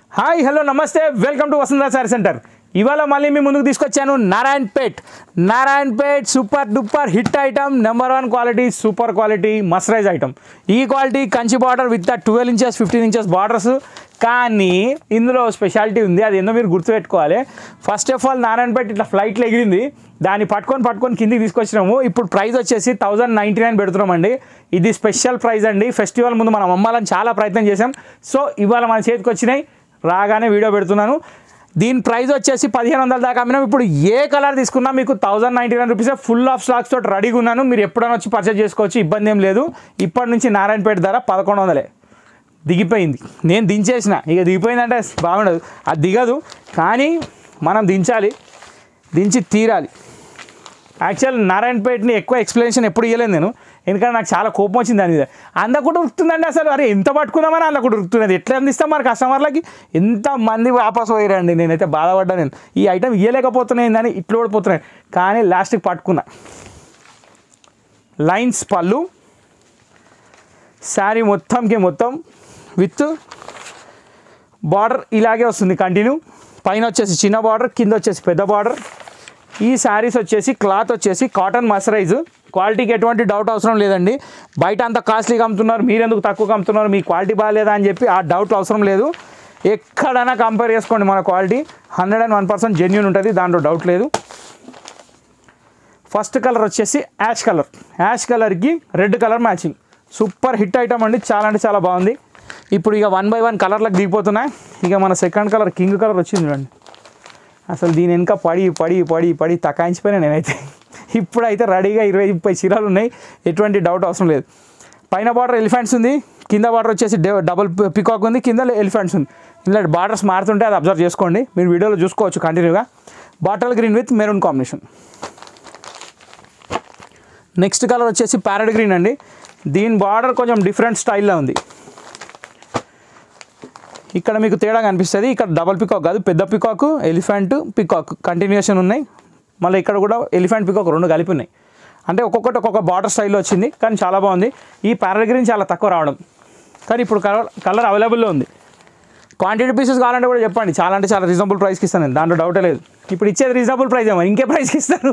hi hello నమస్తే welcome to Vasundhara sari centre ఇవాళ మళ్ళీ మీ ముందుకు తీసుకొచ్చాను Narayanpet Narayanpet super duper hit item number one quality super quality mercerised item ఈ quality Kanchi border with twelve inches fifteen inches borders కానీ ఇందులో స్పెషాలిటీ ఉంది అది ఏందో మీరు గుర్తుపెట్టుకోవాలి first of all Narayanpet ఇట్లా ఫ్లైట్లో ఎగిరింది దాన్ని పట్టుకొని పట్టుకొని కిందికి తీసుకొచ్చినాము ఇప్పుడు ప్రైస్ వచ్చేసి థౌజండ్ నైంటీ నైన్ పెడుతున్నామండి ఇది స్పెషల్ ప్రైస్ అండి ఫెస్టివల్ ముందు మనం అమ్మాలని చాలా ప్రయత్నం చేసాం సో ఇవాళ మన చేతికి వచ్చినాయి రాగానే వీడియో పెడుతున్నాను దీని ప్రైస్ వచ్చేసి పదిహేను వందల దాకా అమ్మినాం ఇప్పుడు ఏ కలర్ తీసుకున్నా మీకు thousand ninety nine rupees full of stocks తోటి రెడీగా ఉన్నాను మీరు ఎప్పుడైనా వచ్చి పర్చేజ్ చేసుకోవచ్చు ఇబ్బంది ఏం లేదు ఇప్పటి నుంచి నారాయణపేట ధర పదకొండు వందలే దిగిపోయింది నేను దించేసిన ఇక దిగిపోయిందంటే బాగుండదు అది దిగదు కానీ మనం దించాలి దించి తీరాలి యాక్చువల్ నారాయణపేటని ఎక్కువ ఎక్స్ప్లెనేషన్ ఎప్పుడు ఇవ్వలేదు నేను ఎందుకంటే నాకు చాలా కోపం వచ్చింది దాని మీద అందకుండా ఉరుకుతుందండి అసలు అరే ఎంత పట్టుకుందామని అందకుండా ఉరుకుతున్నది ఎట్లా అందిస్తాం మరి కస్టమర్లకి ఎంత మంది వాపస్ పోయారండి నేనైతే బాధపడ్డా నేను ఈ ఐటమ్ ఇవ్వలేకపోతున్నాయి అని ఇట్లా ఓడిపోతున్నాయి కానీ లాస్ట్కి పట్టుకున్నా లైన్స్ పళ్ళు శారీ మొత్తంకి మొత్తం విత్ బార్డర్ ఇలాగే వస్తుంది కంటిన్యూ పైన వచ్చేసి చిన్న బార్డర్ కింద వచ్చేసి పెద్ద బార్డర్ ఈ శారీస్ వచ్చేసి క్లాత్ వచ్చేసి కాటన్ మసరైజ్ క్వాలిటీకి ఎటువంటి డౌట్ అవసరం లేదండి బయట అంత కాస్ట్లీగా అమ్ముతున్నారు మీరెందుకు తక్కువగా అమ్ముతున్నారు మీ క్వాలిటీ బాగాలేదా అని చెప్పి ఆ డౌట్ అవసరం లేదు ఎక్కడైనా కంపేర్ చేసుకోండి మన quality hundred and one percent genuine ఉంటుంది దాంట్లో డౌట్ లేదు ఫస్ట్ కలర్ వచ్చేసి యాష్ కలర్ యాష్ కలర్కి red colour matching super hit item అండి చాలా అంటే చాలా బాగుంది ఇప్పుడు ఇక వన్ బై వన్ కలర్లకు దిగిపోతున్నాయి ఇక మన సెకండ్ కలర్ కింగ్ కలర్ వచ్చింది చూడండి అసలు దీని వెనుక పడి పడి పడి పడి తకాయించిపోయినా నేనైతే ఇప్పుడైతే రెడీగా ఇరవై ముప్పై చీరలు ఉన్నాయి ఎటువంటి డౌట్ అవసరం లేదు పైన బార్డర్ ఎలిఫెంట్స్ ఉంది కింద బార్డర్ వచ్చేసి డే- డబుల్ పికాక్ ఉంది కింద ఎలిఫెంట్స్ ఉంది ఇలా బార్డర్స్ మారుతుంటే అది అబ్జర్వ్ చేసుకోండి మీరు వీడియోలో చూసుకోవచ్చు కంటిన్యూగా bottle green with maroon combination next colour వచ్చేసి ప్యారెడ్ గ్రీన్ అండి దీని బార్డర్ కొంచెం డిఫరెంట్ స్టైల్లో ఉంది ఇక్కడ మీకు తేడా కనిపిస్తుంది ఇక్కడ డబల్ పికాక్ కాదు పెద్ద పికాక్ ఎలిఫెంట్ పికాక్ కంటిన్యూషన్ ఉన్నాయి మళ్ళీ ఇక్కడ కూడా ఎలిఫెంట్ పికాక్ రెండు కలిపి ఉన్నాయి అంటే ఒక్కొక్కటి ఒక్కొక్క బార్డర్ స్టైల్లో వచ్చింది కానీ చాలా బాగుంది ఈ ప్యారెడ్ గ్రీన్ చాలా తక్కువ రావడం కానీ ఇప్పుడు కలర్ కలర్ అవైలబుల్లో ఉంది క్వాంటిటీ పీసెస్ కావాలంటే కూడా చెప్పండి చాలా అంటే చాలా రీజనబుల్ ప్రైస్కి ఇస్తాను నేను దాంట్లో డౌటే లేదు ఇప్పుడు ఇచ్చేది రీజనబుల్ ప్రైస్ ఏమో ఇంకే ప్రైస్కి ఇస్తారు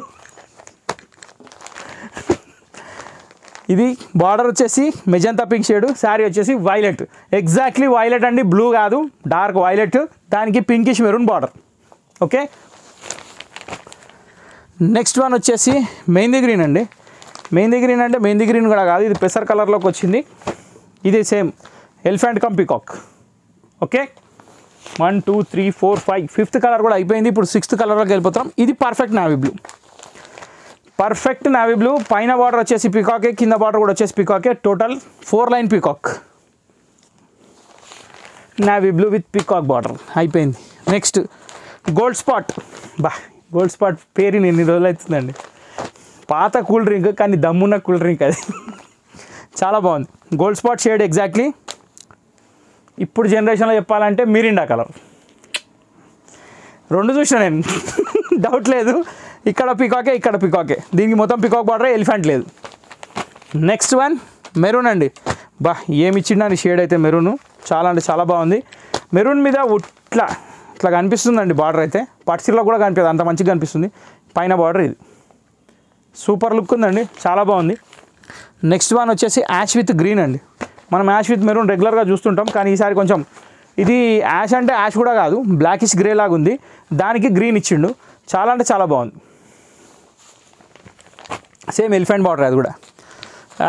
ఇది బార్డర్ వచ్చేసి మెజంతా పింక్ షేడ్ శారీ వచ్చేసి వైలెట్ ఎగ్జాక్ట్లీ వైలెట్ అండి బ్లూ కాదు డార్క్ వైలెట్ దానికి pinkish maroon border okay next one వచ్చేసి మెహందీ గ్రీన్ అండి మెహందీ గ్రీన్ అంటే మెహందీ గ్రీన్ కూడా కాదు ఇది పెసర్ కలర్లోకి వచ్చింది ఇది same elephant come peacock okay one two three four five fifth colour కూడా అయిపోయింది ఇప్పుడు సిక్స్త్ కలర్లోకి వెళ్ళిపోతాం ఇది perfect navy blue perfect navy blue పైన బార్డర్ వచ్చేసి పికాకే కింద బార్డర్ కూడా వచ్చేసి పికాకే total four line peacock navy blue with peacock border అయిపోయింది నెక్స్ట్ గోల్డ్ స్పాట్ బా గోల్డ్ స్పాట్ పేరు ఎన్ని రోజులు అవుతుందండి పాత కూల్ డ్రింక్ కానీ దమ్మున్న కూల్ డ్రింక్ అది చాలా బాగుంది గోల్డ్ స్పాట్ షేడ్ ఎగ్జాక్ట్లీ ఇప్పుడు జనరేషన్లో చెప్పాలంటే మిరిండా కలర్ రెండు చూసిన నేను డౌట్ లేదు ఇక్కడ పికాకే ఇక్కడ పికాకే దీనికి మొత్తం పికాక్ బార్డర్ ఎలిఫెంట్ లేదు నెక్స్ట్ వన్ మెరూన్ అండి బా ఏమి ఇచ్చిండని షేడ్ అయితే మెరూన్ చాలా అంటే చాలా బాగుంది మెరూన్ మీద ఇట్లా ఇట్లా కనిపిస్తుందండి బార్డర్ అయితే పట్సీలో కూడా కనిపిస్తుంది అంత మంచిగా కనిపిస్తుంది పైన బార్డర్ ఇది సూపర్ లుక్ ఉందండి చాలా బాగుంది నెక్స్ట్ వన్ వచ్చేసి యాష్ విత్ గ్రీన్ అండి మనం యాష్ విత్ మెరూన్ రెగ్యులర్గా చూస్తుంటాం కానీ ఈసారి కొంచెం ఇది యాష్ అంటే యాష్ కూడా కాదు బ్లాకిష్ గ్రే లాగా ఉంది దానికి గ్రీన్ ఇచ్చిండు చాలా అంటే చాలా బాగుంది సేమ్ ఎలిఫెంట్ బార్డర్ అది కూడా ఆ,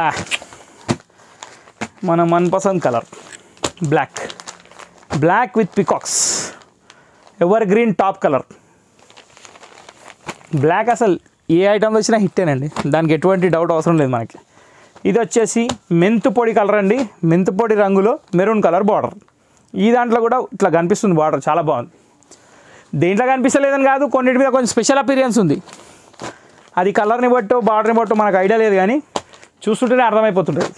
మన మన్ పసంద్ colour black black with peacocks evergreen top colour black అసలు ఏ ఐటెంలో వచ్చినా హిట్టేనండి దానికి ఎటువంటి డౌట్ అవసరం లేదు మనకి ఇది వచ్చేసి మెంతు పొడి కలర్ అండి మెంతు పొడి రంగులో మెరూన్ కలర్ బార్డర్ ఈ దాంట్లో కూడా ఇట్లా కనిపిస్తుంది బార్డర్ చాలా బాగుంది దేంట్లో కనిపిస్తలేదని కాదు కొన్నిటి మీద కొంచెం స్పెషల్ అపీరియన్స్ ఉంది అది కలర్ని బట్టో బార్డర్ని బట్టో మనకు ఐడియా లేదు కానీ చూస్తుంటేనే అర్థమైపోతుంటుంది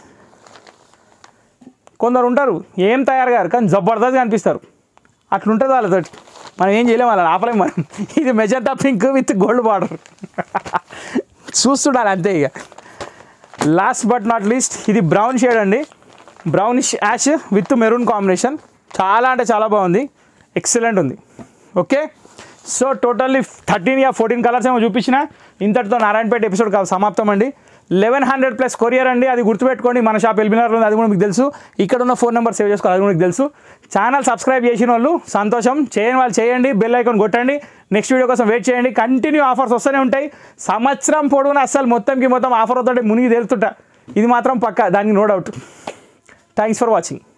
కొందరు ఉంటారు ఏం తయారు గారు కానీ జబర్దస్త్ కనిపిస్తారు అట్లుంటుంది వాళ్ళతోటి మనం ఏం చేయలేము వాళ్ళని ఆపలేం మనం ఇది magenta pink with gold border చూస్తుండాలి అంతే ఇక లాస్ట్ బట్ నాట్ లీస్ట్ ఇది బ్రౌన్ షేడ్ అండి brownish ash with maroon combination చాలా అంటే చాలా బాగుంది ఎక్సలెంట్ ఉంది ఓకే సో టోటల్లీ థర్టీన్ యా ఫోర్టీన్ కలర్స్ ఏమో చూపించిన ఇంతటితో నారాయణపేట ఎపిసోడ్ కాదు సమాప్తం అండి లెవెన్ హండ్రెడ్ ప్లస్ కొరియర్ అండి అది గుర్తుపెట్టుకోండి మన షాప్ ఎల్బినార్లో ఉంది అది కూడా మీకు తెలుసు ఇక్కడ ఉన్న ఫోన్ నెంబర్ సేవ్ చేసుకోవాలి అది కూడా మీకు తెలుసు ఛానల్ సబ్స్క్రైబ్ చేసిన వాళ్ళు సంతోషం చేయని వాళ్ళు చేయండి బెల్ ఐకాన్ కొట్టండి నెక్స్ట్ వీడియో కోసం వెయిట్ చేయండి కంటిన్యూ ఆఫర్స్ వస్తూనే ఉంటాయి సంవత్సరం పొడవునా అస్సలు మొత్తంకి మొత్తం ఆఫర్ అవుతుంటే మునిగి తేలుతుంటా ఇది మాత్రం పక్క దానికి no doubt thanks for watching